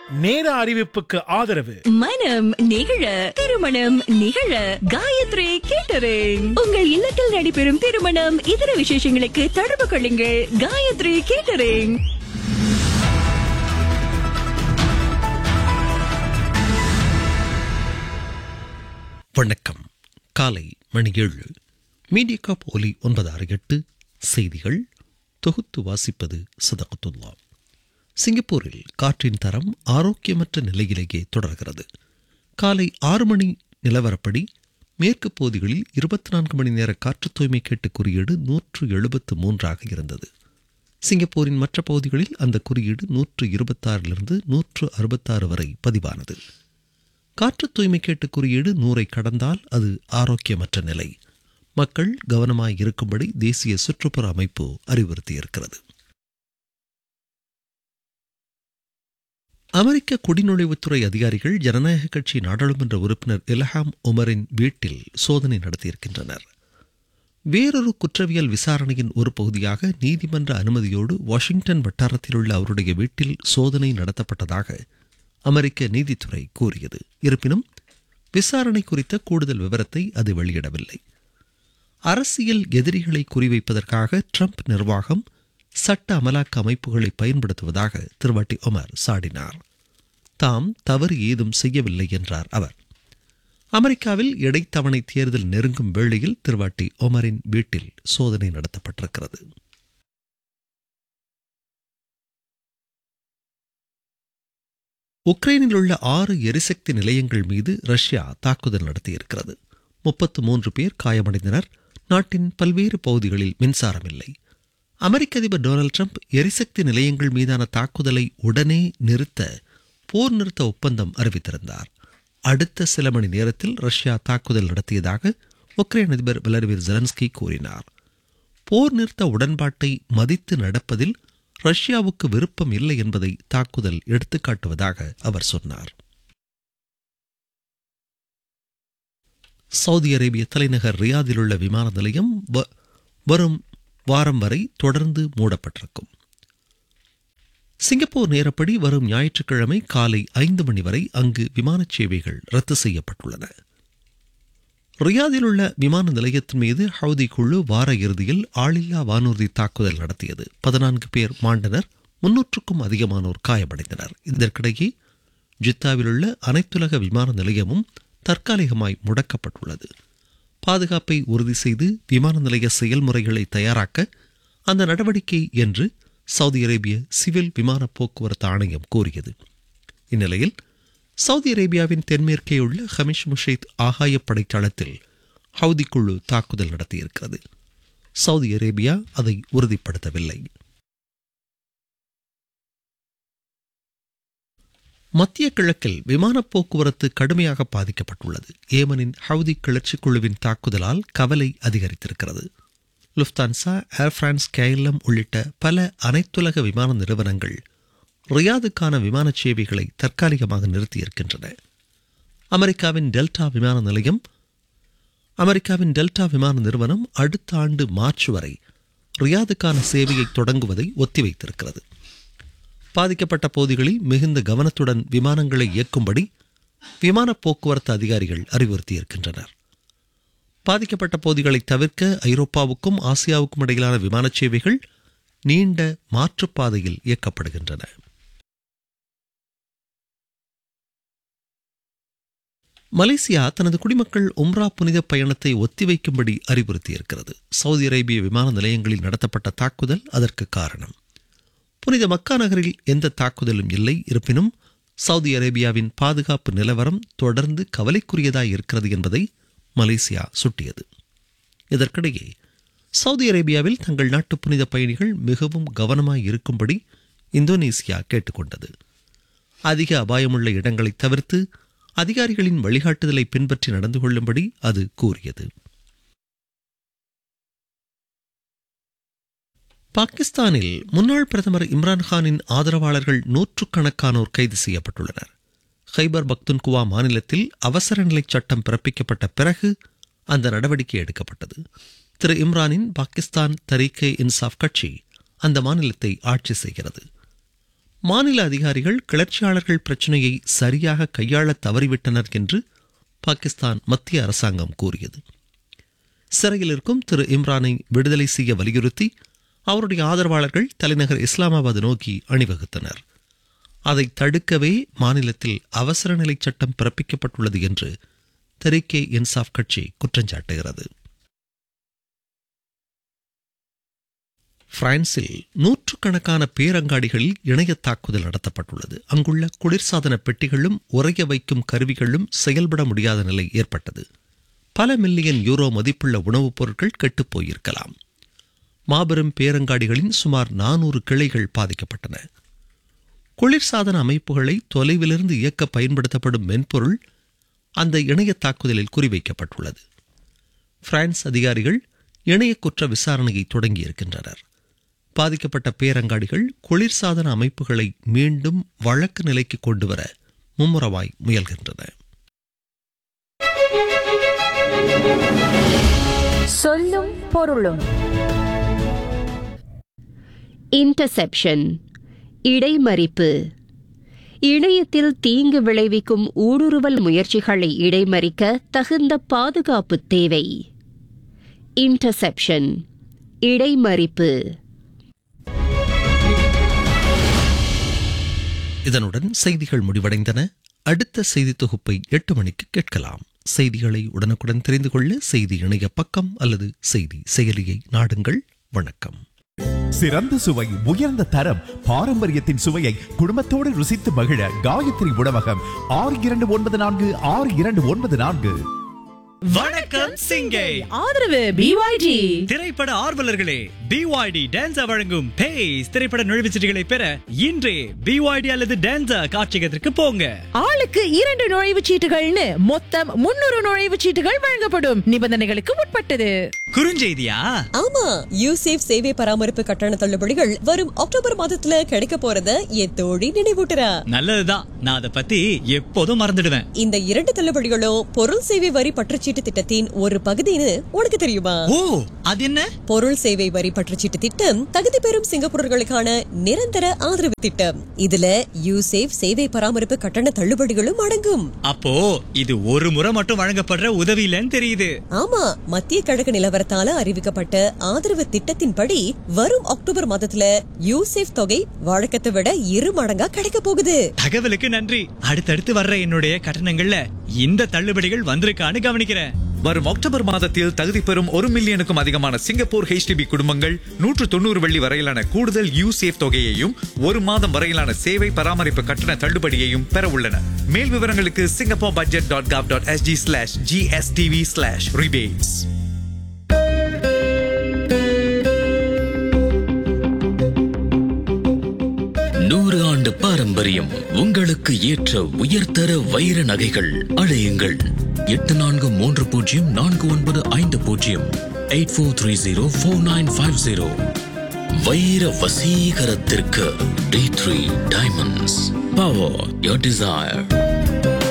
நேர அறிவிப்புக்கு ஆதரவு மனம் நிகழ திருமணம் நிகழ காயத்ரி கேட்டரிங் உங்கள் இல்லத்தில் நடைபெறும் திருமணம் இதர விசேஷங்களுக்கு தொடர்பு கொள்ளுங்கள் காயத்ரி கேட்டரிங் வணக்கம் காலை மணி ஏழு மீடியா ஒலி ஒன்பது ஆறு எட்டு செய்திகள் தொகுத்து வாசிப்பது சதகத்துல்லா சிங்கப்பூரில் காற்றின் தரம் ஆரோக்கியமற்ற நிலையிலேயே தொடர்கிறது காலை ஆறு மணி நிலவரப்படி மேற்கு பகுதிகளில் இருபத்தி நான்கு மணி நேர காற்று தூய்மை கேட்டு குறியீடு நூற்று எழுபத்து மூன்றாக இருந்தது சிங்கப்பூரின் மற்ற பகுதிகளில் அந்த குறியீடு நூற்று இருபத்தாறிலிருந்து நூற்று அறுபத்தாறு வரை பதிவானது காற்று தூய்மை கேட்டு குறியீடு நூறை கடந்தால் அது ஆரோக்கியமற்ற நிலை மக்கள் கவனமாய் இருக்கும்படி தேசிய சுற்றுப்புற அமைப்பு அறிவுறுத்தியிருக்கிறது அமெரிக்க குடிநுழைவுத்துறை அதிகாரிகள் ஜனநாயக கட்சி நாடாளுமன்ற உறுப்பினர் இலஹாம் உமரின் வீட்டில் சோதனை நடத்தியிருக்கின்றனர் வேறொரு குற்றவியல் விசாரணையின் ஒரு பகுதியாக நீதிமன்ற அனுமதியோடு வாஷிங்டன் வட்டாரத்தில் உள்ள அவருடைய வீட்டில் சோதனை நடத்தப்பட்டதாக அமெரிக்க நீதித்துறை கூறியது இருப்பினும் விசாரணை குறித்த கூடுதல் விவரத்தை அது வெளியிடவில்லை அரசியல் எதிரிகளை குறிவைப்பதற்காக ட்ரம்ப் நிர்வாகம் சட்ட அமலாக்க அமைப்புகளை பயன்படுத்துவதாக திருவாட்டி ஒமர் சாடினார் தாம் தவறு ஏதும் செய்யவில்லை என்றார் அவர் அமெரிக்காவில் இடைத்தவணை தேர்தல் நெருங்கும் வேளையில் திருவாட்டி ஒமரின் வீட்டில் சோதனை நடத்தப்பட்டிருக்கிறது உக்ரைனில் உள்ள ஆறு எரிசக்தி நிலையங்கள் மீது ரஷ்யா தாக்குதல் நடத்தியிருக்கிறது முப்பத்து மூன்று பேர் காயமடைந்தனர் நாட்டின் பல்வேறு பகுதிகளில் மின்சாரம் இல்லை அமெரிக்க அதிபர் டொனால்டு ட்ரம்ப் எரிசக்தி நிலையங்கள் மீதான தாக்குதலை உடனே நிறுத்த போர் நிறுத்த ஒப்பந்தம் அறிவித்திருந்தார் அடுத்த சில மணி நேரத்தில் ரஷ்யா தாக்குதல் நடத்தியதாக உக்ரைன் அதிபர் விளாடிமிர் ஜெலன்ஸ்கி கூறினார் போர் நிறுத்த உடன்பாட்டை மதித்து நடப்பதில் ரஷ்யாவுக்கு விருப்பம் இல்லை என்பதை தாக்குதல் எடுத்துக்காட்டுவதாக அவர் சொன்னார் சவுதி அரேபிய தலைநகர் ரியாதில் உள்ள விமான நிலையம் வ- வரும் வாரம் வரை தொடர்ந்து மூடப்பட்டிருக்கும் சிங்கப்பூர் நேரப்படி வரும் ஞாயிற்றுக்கிழமை காலை ஐந்து மணி வரை அங்கு விமானச் சேவைகள் ரத்து செய்யப்பட்டுள்ளன ரியாதில் உள்ள விமான நிலையத்தின் மீது ஹவுதி குழு வார இறுதியில் ஆளில்லா வானூர்தி தாக்குதல் நடத்தியது பதினான்கு பேர் மாண்டனர் முன்னூற்றுக்கும் அதிகமானோர் காயமடைந்தனர் இதற்கிடையே ஜித்தாவில் உள்ள அனைத்துலக விமான நிலையமும் தற்காலிகமாய் முடக்கப்பட்டுள்ளது பாதுகாப்பை உறுதி செய்து விமான நிலைய செயல்முறைகளை தயாராக்க அந்த நடவடிக்கை என்று சவுதி அரேபிய சிவில் விமான போக்குவரத்து ஆணையம் கூறியது இந்நிலையில் சவுதி அரேபியாவின் தென்மேற்கே உள்ள ஹமிஷ் முஷைத் ஆகாய படைத்தளத்தில் ஹவுதி குழு தாக்குதல் நடத்தியிருக்கிறது சவுதி அரேபியா அதை உறுதிப்படுத்தவில்லை மத்திய கிழக்கில் விமான போக்குவரத்து கடுமையாக பாதிக்கப்பட்டுள்ளது ஏமனின் ஹவுதி கிளர்ச்சி குழுவின் தாக்குதலால் கவலை அதிகரித்திருக்கிறது லுஃப்தான்சா ஏர் பிரான்ஸ் கேஎல்எம் உள்ளிட்ட பல அனைத்துலக விமான நிறுவனங்கள் ரியாதுக்கான விமான சேவைகளை தற்காலிகமாக நிறுத்தியிருக்கின்றன அமெரிக்காவின் டெல்டா விமான நிலையம் அமெரிக்காவின் டெல்டா விமான நிறுவனம் அடுத்த ஆண்டு மார்ச் வரை ரியாதுக்கான சேவையை தொடங்குவதை ஒத்திவைத்திருக்கிறது பாதிக்கப்பட்ட பகுதிகளில் மிகுந்த கவனத்துடன் விமானங்களை இயக்கும்படி விமான போக்குவரத்து அதிகாரிகள் அறிவுறுத்தியிருக்கின்றனர் பாதிக்கப்பட்ட பகுதிகளை தவிர்க்க ஐரோப்பாவுக்கும் ஆசியாவுக்கும் இடையிலான விமானச் சேவைகள் நீண்ட மாற்றுப்பாதையில் இயக்கப்படுகின்றன மலேசியா தனது குடிமக்கள் உம்ரா புனித பயணத்தை ஒத்திவைக்கும்படி அறிவுறுத்தியிருக்கிறது சவுதி அரேபிய விமான நிலையங்களில் நடத்தப்பட்ட தாக்குதல் அதற்கு காரணம் புனித மக்கா நகரில் எந்த தாக்குதலும் இல்லை இருப்பினும் சவுதி அரேபியாவின் பாதுகாப்பு நிலவரம் தொடர்ந்து கவலைக்குரியதாய் இருக்கிறது என்பதை மலேசியா சுட்டியது இதற்கிடையே சவுதி அரேபியாவில் தங்கள் நாட்டு புனித பயணிகள் மிகவும் கவனமாய் இருக்கும்படி இந்தோனேசியா கேட்டுக்கொண்டது அதிக அபாயமுள்ள இடங்களை தவிர்த்து அதிகாரிகளின் வழிகாட்டுதலை பின்பற்றி நடந்து கொள்ளும்படி அது கூறியது பாகிஸ்தானில் முன்னாள் பிரதமர் இம்ரான்கானின் ஆதரவாளர்கள் நூற்றுக்கணக்கானோர் கைது செய்யப்பட்டுள்ளனர் ஹைபர் பக்துன்குவா மாநிலத்தில் அவசர நிலை சட்டம் பிறப்பிக்கப்பட்ட பிறகு அந்த நடவடிக்கை எடுக்கப்பட்டது திரு இம்ரானின் பாகிஸ்தான் தரீக்கே இன்சாஃப் கட்சி அந்த மாநிலத்தை ஆட்சி செய்கிறது மாநில அதிகாரிகள் கிளர்ச்சியாளர்கள் பிரச்சனையை சரியாக கையாள தவறிவிட்டனர் என்று பாகிஸ்தான் மத்திய அரசாங்கம் கூறியது சிறையில் இருக்கும் திரு இம்ரானை விடுதலை செய்ய வலியுறுத்தி அவருடைய ஆதரவாளர்கள் தலைநகர் இஸ்லாமாபாத் நோக்கி அணிவகுத்தனர் அதை தடுக்கவே மாநிலத்தில் அவசர நிலை சட்டம் பிறப்பிக்கப்பட்டுள்ளது என்று தெரிக்கே இன்சாஃப் கட்சி குற்றஞ்சாட்டுகிறது பிரான்சில் நூற்றுக்கணக்கான பேரங்காடிகளில் இணைய தாக்குதல் நடத்தப்பட்டுள்ளது அங்குள்ள குளிர்சாதன பெட்டிகளும் உறைய வைக்கும் கருவிகளும் செயல்பட முடியாத நிலை ஏற்பட்டது பல மில்லியன் யூரோ மதிப்புள்ள உணவுப் பொருட்கள் கெட்டுப் போயிருக்கலாம் மாபெரும் பேரங்காடிகளின் சுமார் நானூறு கிளைகள் பாதிக்கப்பட்டன குளிர்சாதன அமைப்புகளை தொலைவிலிருந்து இயக்க பயன்படுத்தப்படும் மென்பொருள் அந்த இணைய தாக்குதலில் குறிவைக்கப்பட்டுள்ளது பிரான்ஸ் அதிகாரிகள் இணைய குற்ற விசாரணையை தொடங்கியிருக்கின்றனர் பாதிக்கப்பட்ட பேரங்காடிகள் குளிர்சாதன அமைப்புகளை மீண்டும் வழக்கு நிலைக்கு கொண்டுவர மும்முரவாய் முயல்கின்றன சொல்லும் பொருளும் இன்டர்செப்ஷன் இடைமறிப்பு இணையத்தில் தீங்கு விளைவிக்கும் ஊடுருவல் முயற்சிகளை இடைமறிக்க தகுந்த பாதுகாப்பு தேவை இன்டர்செப்ஷன் இடைமறிப்பு இதனுடன் செய்திகள் முடிவடைந்தன அடுத்த செய்தி தொகுப்பை எட்டு மணிக்கு கேட்கலாம் செய்திகளை உடனுக்குடன் தெரிந்து கொள்ள செய்தி இணைய பக்கம் அல்லது செய்தி செயலியை நாடுங்கள் வணக்கம் சிறந்த சுவை உயர்ந்த தரம் பாரம்பரியத்தின் சுவையை குடும்பத்தோடு ருசித்து மகிழ காயத்ரி உணவகம் ஆறு இரண்டு ஒன்பது நான்கு ஆறு இரண்டு ஒன்பது நான்கு வணக்கம் சிங்கை ஆதரவு பிஒய்டி திரைப்பட ஆர்வலர்களே பிஒய்டி டான்ஸா வழங்கும் பேஸ் திரைப்பட நுழைவுச்சீட்டுகளை பெற இன்றே பிஒய்டி அல்லது டான்ஸா காட்சியகத்திற்கு போங்க ஆளுக்கு இரண்டு நுழைவுச் சீட்டுகள்னு மொத்தம் முன்னூறு நுழைவுச் சீட்டுகள் வழங்கப்படும் நிபந்தனைகளுக்கு உட்பட்டது குறுஞ்செய்தியா ஆமா யூசேஃப் சேவை பராமரிப்பு கட்டண தள்ளுபடிகள் வரும் அக்டோபர் மாதத்துல கிடைக்க போறத என் தோழி நினைவூட்டுறா நல்லதுதான் நான் அதை பத்தி எப்போதும் மறந்துடுவேன் இந்த இரண்டு தள்ளுபடிகளும் பொருள் சேவை வரி பற்றுச்சீட்டு திட்டத்தின் ஒரு பகுதின்னு உனக்கு தெரியுமா ஓ அது என்ன பொருள் சேவை வரி பற்றுச்சீட்டு திட்டம் தகுதி பெறும் சிங்கப்பூரர்களுக்கான நிரந்தர ஆதரவு திட்டம் இதுல யூசேஃப் சேவை பராமரிப்பு கட்டண தள்ளுபடிகளும் அடங்கும் அப்போ இது ஒரு முறை மட்டும் வழங்கப்படுற உதவி இல்லைன்னு தெரியுது ஆமா மத்திய கிழக்கு நிலவரத்தால அறிவிக்கப்பட்ட ஆதரவு திட்டத்தின்படி வரும் அக்டோபர் மாதத்துல யூசேஃப் தொகை வழக்கத்தை விட இரு மடங்கா கிடைக்க போகுது தகவலுக்கு நன்றி அடுத்தடுத்து வர்ற என்னுடைய கட்டணங்கள்ல இந்த தள்ளுபடிகள் வந்திருக்கான்னு கவனிக்கிறேன் வரும் அக்டோபர் மாதத்தில் தகுதி பெறும் ஒரு மில்லியனுக்கும் அதிகமான சிங்கப்பூர் HDB குடும்பங்கள் நூற்று தொண்ணூறு வெள்ளி வரையிலான கூடுதல் யூசேஃப் தொகையையும் ஒரு மாதம் வரையிலான சேவை பராமரிப்பு கட்டண தள்ளுபடியையும் பெற உள்ளன மேல் விவரங்களுக்கு Singapore budget dot gov dot SG slash GSTV slash rebates நூறு ஆண்டு பாரம்பரியம் உங்களுக்கு ஏற்ற உயர்தர வைர நகைகள் அழையுங்கள் எட்டு நான்கு மூன்று பூஜ்ஜியம் நான்கு ஒன்பது ஐந்து பூஜ்ஜியம் eight four three zero four nine five zero வைர வசீகரத்திற்கு T three diamonds power your desire